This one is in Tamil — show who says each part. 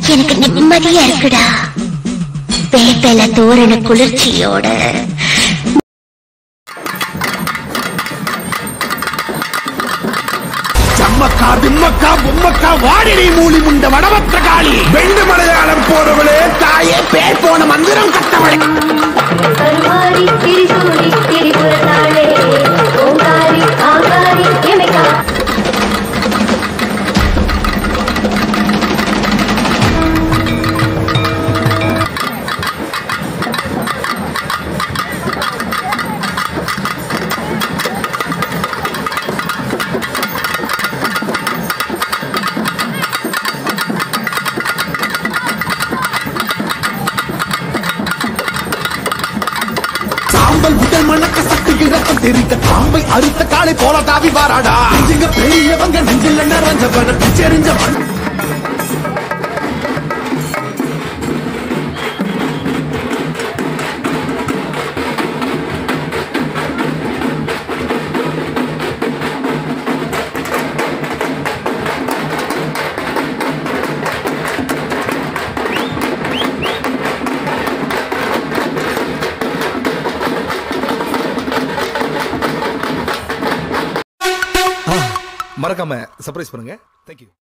Speaker 1: எனக்கு நிம்மதியா இருக்குடா வேப்பல தோரண குளிர்ச்சியோட
Speaker 2: சம்மக்கா திம்மக்கா பொம்மக்கா வாடினி மூலி முண்ட வடவற்ற காளி வெண்டு மலையாளம் போறவளே தாயே பேர் போன மந்திரம் கட்டவளே
Speaker 3: கருமாரி திரிசூலி திரிபுரத்தாளே ஓங்காரி ஆங்காரி எமைக்கா
Speaker 2: சாம்பல் உடல் மணக்க சக்தியில் ரத்தம் தெரிந்த பாம்பை அறுத்த காலை போல தாவி வாராடா நெஞ்சுங்க பெரியவங்க நெஞ்சில் நிறைஞ்சவன பிச்செறிஞ்சவன்
Speaker 4: மறக்காம சர்ப்ரைஸ் பண்ணுங்க தேங்க்யூ